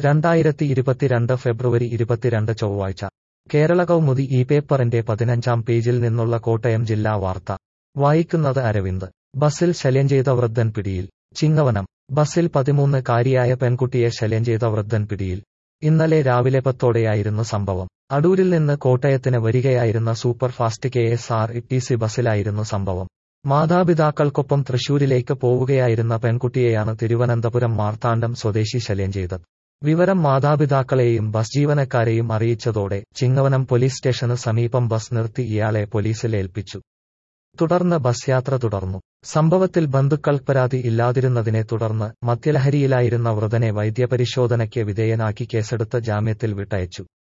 രണ്ടായിരത്തി ഇരുപത്തിരണ്ട് ഫെബ്രുവരി ഇരുപത്തിരണ്ട് ചൊവ്വാഴ്ച കേരള കൗമുദി ഈ പേപ്പറിന്റെ പതിനഞ്ചാം പേജിൽ നിന്നുള്ള കോട്ടയം ജില്ലാ വാർത്ത വായിക്കുന്നത് അരവിന്ദ് ബസിൽ ശല്യം ചെയ്ത വൃദ്ധൻ പിടിയിൽ ചിങ്ങവനം ബസിൽ പതിമൂന്ന് കാരിയായ പെൺകുട്ടിയെ ശല്യം ചെയ്ത വൃദ്ധൻ പിടിയിൽ ഇന്നലെ രാവിലെ പത്തോടെയായിരുന്നു സംഭവം അടൂരിൽ നിന്ന് കോട്ടയത്തിന് വരികയായിരുന്ന super fast K S R T C ബസിലായിരുന്നു സംഭവം മാതാപിതാക്കൾക്കൊപ്പം തൃശൂരിലേക്ക് പോവുകയായിരുന്ന പെൺകുട്ടിയെയാണ് തിരുവനന്തപുരം മാർത്താണ്ഡം സ്വദേശി ശല്യം ചെയ്തത് വിവരം മാതാപിതാക്കളെയും ബസ് ജീവനക്കാരെയും അറിയിച്ചതോടെ ചിങ്ങവനം പോലീസ് സ്റ്റേഷന് സമീപം ബസ് നിർത്തി ഇയാളെ പോലീസിൽ ഏൽപ്പിച്ചു തുടർന്ന് ബസ് യാത്ര തുടർന്നു സംഭവത്തിൽ ബന്ധുക്കൾ പരാതി ഇല്ലാതിരുന്നതിനെ തുടർന്ന് മദ്യലഹരിയിലായിരുന്ന വൃതനെ വൈദ്യപരിശോധനയ്ക്ക് വിധേയനാക്കി കേസെടുത്ത് ജാമ്യത്തിൽ വിട്ടയച്ചു